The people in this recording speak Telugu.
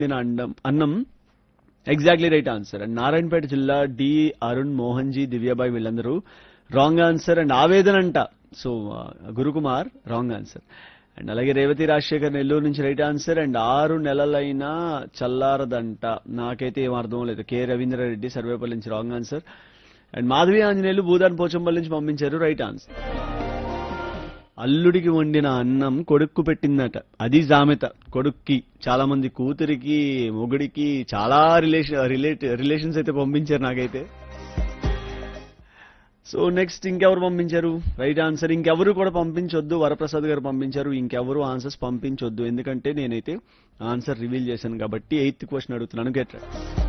తిన అండం అన్నం exactly right answer and Narayanpet జిల్లా డి అరుణ్ మోహన్ జీ దివ్యాబాయ్ వీళ్ళందరూ రాంగ్ ఆన్సర్ అండ్ ఆవేదన అంట so Gurukumar wrong answer and అలాగే రేవతి రాజశేఖర్ నెల్లూరు నుంచి రైట్ ఆన్సర్ అండ్ ఆరు నెలలైనా చల్లారదంట నాకైతే ఏం అర్థం లేదు కె రవీంద్రారెడ్డి సర్వేపల్లి నుంచి wrong answer and Madhavi Anjaneyulu Bhoodan Pochampally నుంచి పంపించారు రైట్ ఆన్సర్ అల్లుడికి వండిన అన్నం కొడుక్కు పెట్టిందట అది సామెత కొడుక్కి చాలా మంది కూతురికి మొగుడికి చాలా రిలేషన్ రిలేట్ రిలేషన్స్ అయితే పంపించారు నాకైతే సో నెక్స్ట్ ఇంకెవరు పంపించారు రైట్ ఆన్సర్ ఇంకెవరు కూడా పంపించొద్దు వరప్రసాద్ గారు పంపించారు ఇంకెవరు ఆన్సర్స్ పంపించొద్దు ఎందుకంటే నేనైతే ఆన్సర్ రివీల్ చేశాను కాబట్టి ఎయిత్ క్వశ్చన్ అడుగుతున్నాను గెట్